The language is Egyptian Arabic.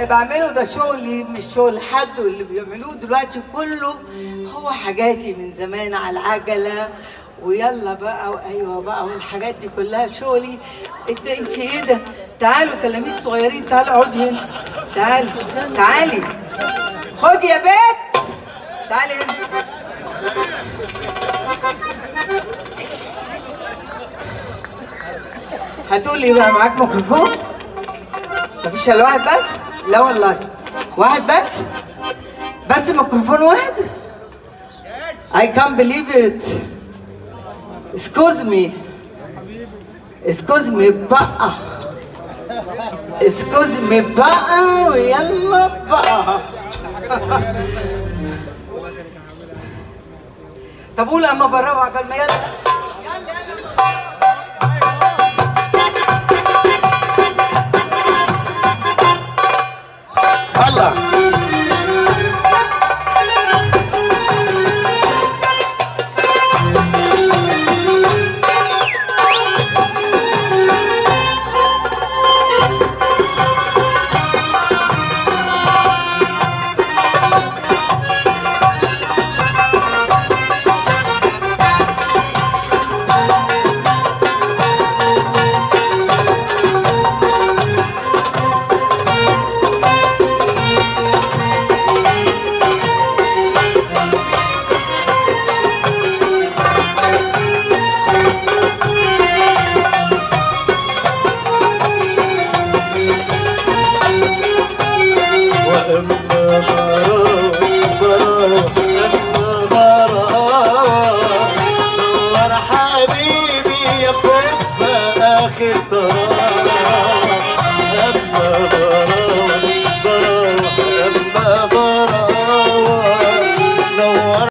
بعمله ده شغلي مش شغل حد واللي بيعملوه دلوقتي كله هو حاجاتي من زمان على العجله ويلا بقى وايوه بقى والحاجات دي كلها شغلي انت انت ايه ده تعالوا تلاميذ صغيرين تعالوا اقعدوا هنا تعالي تعالي خدي يا بت تعالي هنا هتقولي بقى معاك ميكروفون مفيش الا واحد بس لا والله واحد بس بس ميكروفون واحد I can't believe it excuse me excuse me بقى excuse me بقى ويلا بقى طب قول اما براوة عقبال ما يلا يلا يلا يلا وأما براء براء أما براء صور حبيبي يا فوق آخر طراء أما براء